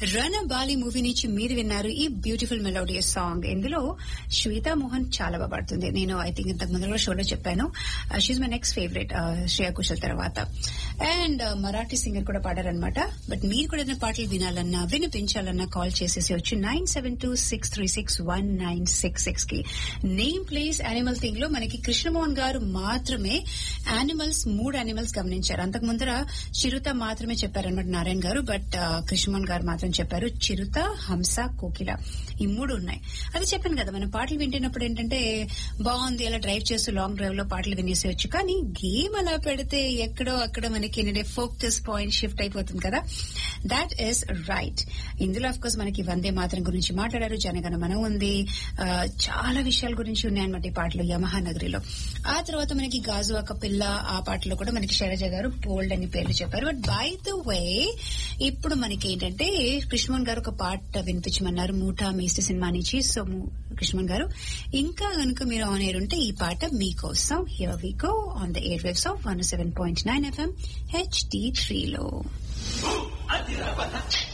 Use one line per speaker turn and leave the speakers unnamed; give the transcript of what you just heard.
రణ Bali movie నుంచి మీరు విన్నారు ఈ బ్యూటిఫుల్ మెలోడియస్ సాంగ్ ఇందులో శ్వేతా మోహన్ చాలా బాగా పాడుతుంది నేను ఐ థింక్ ఇంతకు ముందు కూడా షోలో చెప్పాను షీఈ్ my next favourite Shreya Ghoshal తర్వాత అండ్ మరాఠీ సింగర్ కూడా పాడారనమాట బట్ మీరు కూడా ఏదైనా పాటలు వినాలన్నా వినిపించాలన్నా కాల్ చేసేసి వచ్చి nine seven two six three six one nine six six కి నేమ్ ప్లేస్ యానిమల్ థింగ్ లో మనకి కృష్ణమోహన్ గారు మాత్రమే యానిమల్స్ మూడు యానిమల్స్ గమనించారు అంతకు ముందర చిరుత మాత్రమే చెప్పారనమాట నారాయణ గారు బట్ కృష్ణమోహన్ గారు మాత్రం చెప్పారు చిరుత హంస కోకిల ఈ మూడు ఉన్నాయి అది చెప్పాను కదా మనం పాటలు వింటున్నప్పుడు ఏంటంటే బాగుంది అలా డ్రైవ్ చేస్తూ లాంగ్ డ్రైవ్ లో పాటలు వినేసేయచ్చు కానీ గేమ్ అలా పెడితే ఎక్కడో అక్కడ మనకి ఏంటంటే ఫోకస్ పాయింట్ షిఫ్ట్ అయిపోతుంది కదా దాట్ ఈస్ రైట్ ఇందులో ఆఫ్ కోర్స్ మనకి వందే మాత్రం గురించి మాట్లాడారు జనగణ మనం ఉంది ఆ, చాలా విషయాల గురించి ఉన్నాయన్నమాట ఈ పాటలు యమహా నగరిలో ఆ తర్వాత మనకి గాజు ఒక పిల్ల ఆ పాటలో కూడా మనకి శైలజ గారు బోల్డ్ అని పేర్లు చెప్పారు బట్ బై ద వే ఇప్పుడు మనకి ఏంటంటే కృష్ణమోహన్ గారు ఒక పాట వినిపించమన్నారు మూఠా మేస్తి సినిమా నుంచి సో ము- కృష్ణమోహన్ గారు ఇంకా కనుక మీరు ఆన్ ఎయిర్ ఉంటే ఈ పాట మీకోసం here we go on the airwaves of one seven point nine FM HD త్రీలో
అదిరవన